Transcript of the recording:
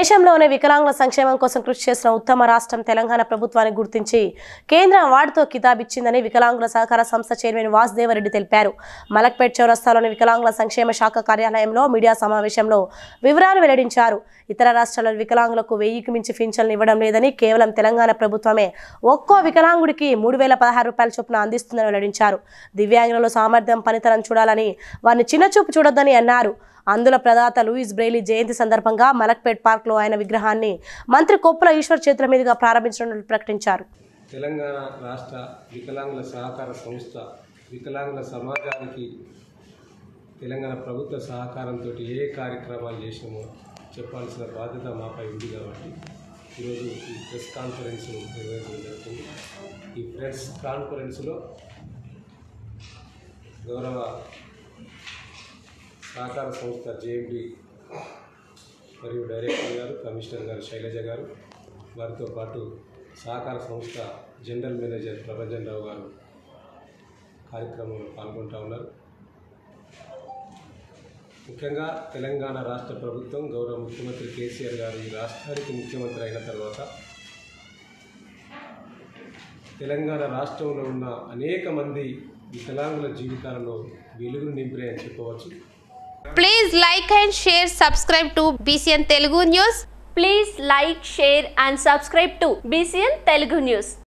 దేశంలోనే వికలాంగుల సంక్షేమం కోసం కృషి చేసిన ఉత్తమ రాష్ట్రం తెలంగాణ ప్రభుత్వాన్ని గుర్తించి కేంద్రం వార్డుతో కితాబ్ ఇచ్చిందని వికలాంగుల సహకార సంస్థ చైర్మన్ వాసుదేవరెడ్డి తెలిపారు మలక్పేట్ చౌరస్తాలోని వికలాంగుల సంక్షేమ శాఖ కార్యాలయంలో మీడియా సమావేశంలో వివరాలు వెల్లడించారు ఇతర రాష్ట్రాల వికలాంగులకు వెయ్యికి మించి పింఛన్లు ఇవ్వడం లేదని కేవలం తెలంగాణ ప్రభుత్వమే ఒక్కో వికలాంగుడికి మూడు వేల పదహారు రూపాయల చొప్పున అందిస్తుందని వెల్లడించారు దివ్యాంగులలో సామర్థ్యం పనితనం చూడాలని వారిని చిన్నచూపు చూడొద్దని అన్నారు అందులో ప్రదాత లూయిస్ బ్రెయిలీ జయంతి సందర్భంగా మలక్పేట్ పార్క్లో ఆయన విగ్రహాన్ని మంత్రి కొప్పుల ఈశ్వర్ చేతుల మీదుగా ప్రారంభించినట్లు ప్రకటించారు తెలంగాణ రాష్ట్ర వికలాంగుల సహకార సంస్థ వికలాంగుల సమాజానికి తెలంగాణ ప్రభుత్వ సహకారంతో ఏ కార్యక్రమాలు చేసినామో చెప్పాల్సిన బాధ్యత మాపై ఉంది కాబట్టి ఈరోజు ఈ ప్రెస్ కాన్ఫరెన్స్ నిర్వహించడం జరుగుతుంది ఈ ప్రెస్ కాన్ఫరెన్స్లో గౌరవ సహకార సంస్థ జేఎండి మరియు డైరెక్టర్ గారు కమిషనర్ గారు శైలజ గారు వారితో పాటు సహకార సంస్థ జనరల్ మేనేజర్ ప్రభంజన్ రావు గారు కార్యక్రమంలో పాల్గొంటూ ఉన్నారు ముఖ్యంగా తెలంగాణ రాష్ట్ర ప్రభుత్వం గౌరవ ముఖ్యమంత్రి కేసీఆర్ గారు ఈ రాష్ట్రానికి ముఖ్యమంత్రి అయిన తర్వాత తెలంగాణ రాష్ట్రంలో ఉన్న అనేక మంది వికలాంగుల జీవితాలలో వెలుగును నింపినాయని చెప్పవచ్చు Please like and share, subscribe to BCN Telugu News. Please like, share and subscribe to BCN Telugu News.